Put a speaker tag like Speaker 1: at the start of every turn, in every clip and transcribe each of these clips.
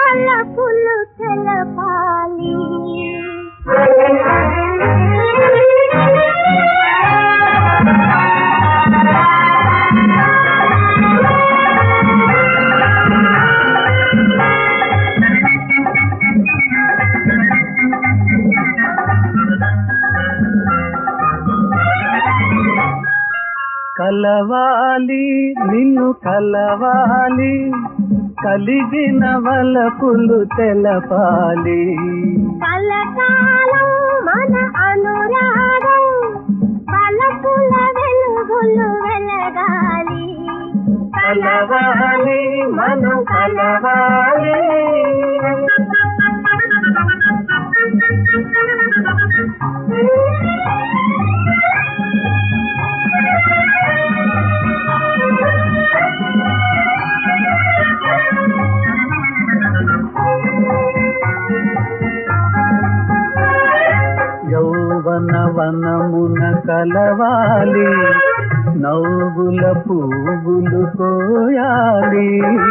Speaker 1: వలపులు తెలపాలి
Speaker 2: కలవాలి నిన్ను కలవాలి కలిగిన వలపులు తెలపాలి
Speaker 1: కలకాలం మన అనురాగం వలపుల వెలుగులు వెలగాలి
Speaker 2: కలవాలి మనం కలవాలి యౌవన వనమున కలవాలి నవ్వుల పువ్వులు కోయాలి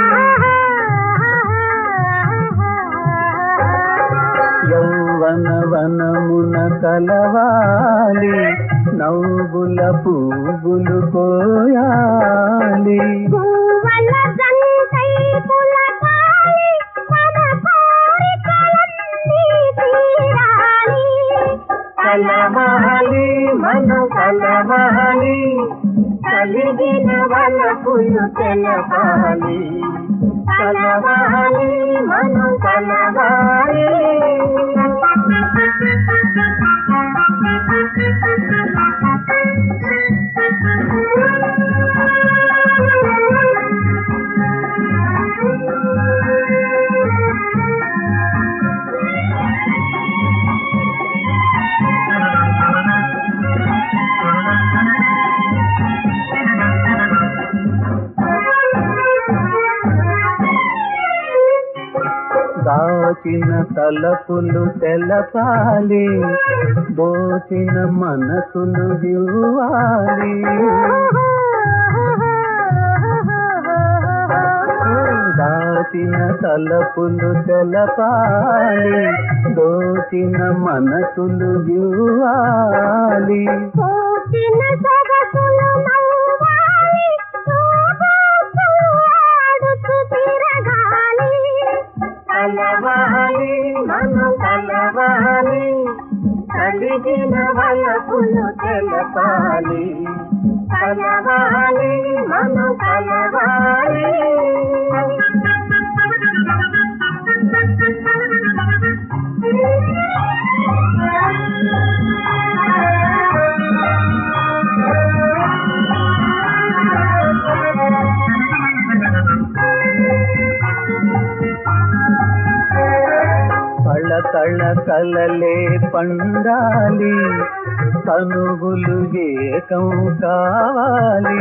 Speaker 2: యౌవన వనమున కలవాలి నవ్వుల పువ్వులు కోయాలి
Speaker 1: పువ్వుల జంటై పులకాలి, మన కోరికలన్నీ తీరాలి.
Speaker 2: కలవాలి మనం కలవాలి కలిగిన వలపులు తెలవాలి కలవాలి మనం కలవాలి దాచిన తలపులు తెలపాలి దోచిన మనసులు ఇవ్వాలి దాచిన తలపులు తెలపాలి దోచిన మనసులు ఇవ్వాలి
Speaker 1: పూసిన సొగసులు నవ్వాలి, శోభాసు ఆడుతూ తిరగాలి.
Speaker 2: కలవాలి మనం కలవాలి కలిగిన వలపులు తెలపాలి కలవాలి మనం కలవాలి కళ కళ కలలే పండాలి కనుగులు ఏకం కావాలి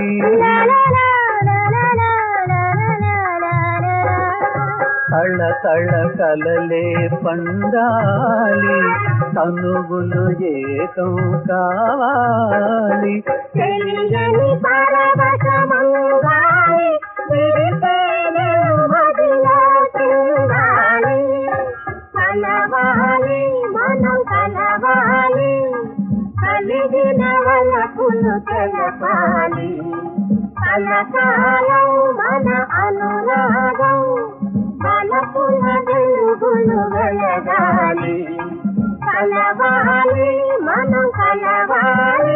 Speaker 2: కళ కళ కలలే పండాలి కనుగులు ఏకం కావాలి
Speaker 1: తెలియని పరవశమంగాలి, విడితేనే మదిలో చిందాలి. కలవాలి మనం కలవాలి కలిగిన వలపులు తెలపాలి కలకాలం మన అనురాగం వలపుల వెలుగులు వెలగాలి కలవాలి మనం కలవాలి